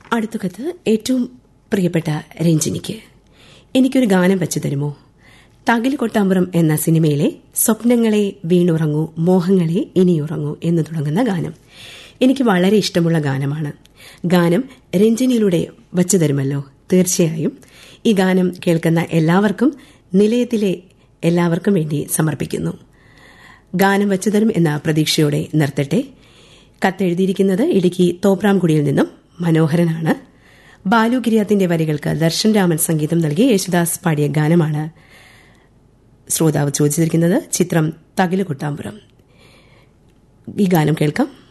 അടുത്ത കത്ത് ഏറ്റവും പ്രിയപ്പെട്ട രഞ്ജിനിക്ക് എനിക്കൊരു ഗാനം വെച്ചു തരുമോ തകില് കൊട്ടാമ്പുറം എന്ന സിനിമയിലെ സ്വപ്നങ്ങളെ വീണുറങ്ങൂ മോഹങ്ങളെ ഇനിയുറങ്ങൂ എന്ന് തുടങ്ങുന്ന ഗാനം എനിക്ക് വളരെ ഇഷ്ടമുള്ള ഗാനമാണ് ഗാനം രഞ്ജിനിയിലൂടെ വച്ചു തരുമല്ലോ തീർച്ചയായും ഈ ഗാനം കേൾക്കുന്ന എല്ലാവർക്കും നിലയത്തിലെ എല്ലാവർക്കും വേണ്ടി സമർപ്പിക്കുന്നു ഗാനം വച്ചു തരും എന്ന പ്രതീക്ഷയോടെ നിർത്തട്ടെ കത്തെഴുതിയിരിക്കുന്നത് ഇടുക്കി തോപ്രാംകുടിയിൽ നിന്നും മനോഹരനാണ് ബാലു ഗിരിയാത്തിന്റെ വരികൾക്ക് ദർശൻ രാമൻ സംഗീതം നൽകി യേശുദാസ് പാടിയ ഗാനമാണ് ശ്രോതാവ് ചോദിച്ചിരിക്കുന്നത് ചിത്രം തകില് കൊട്ടാമ്പുരം ഈ ഗാനം കേൾക്കാം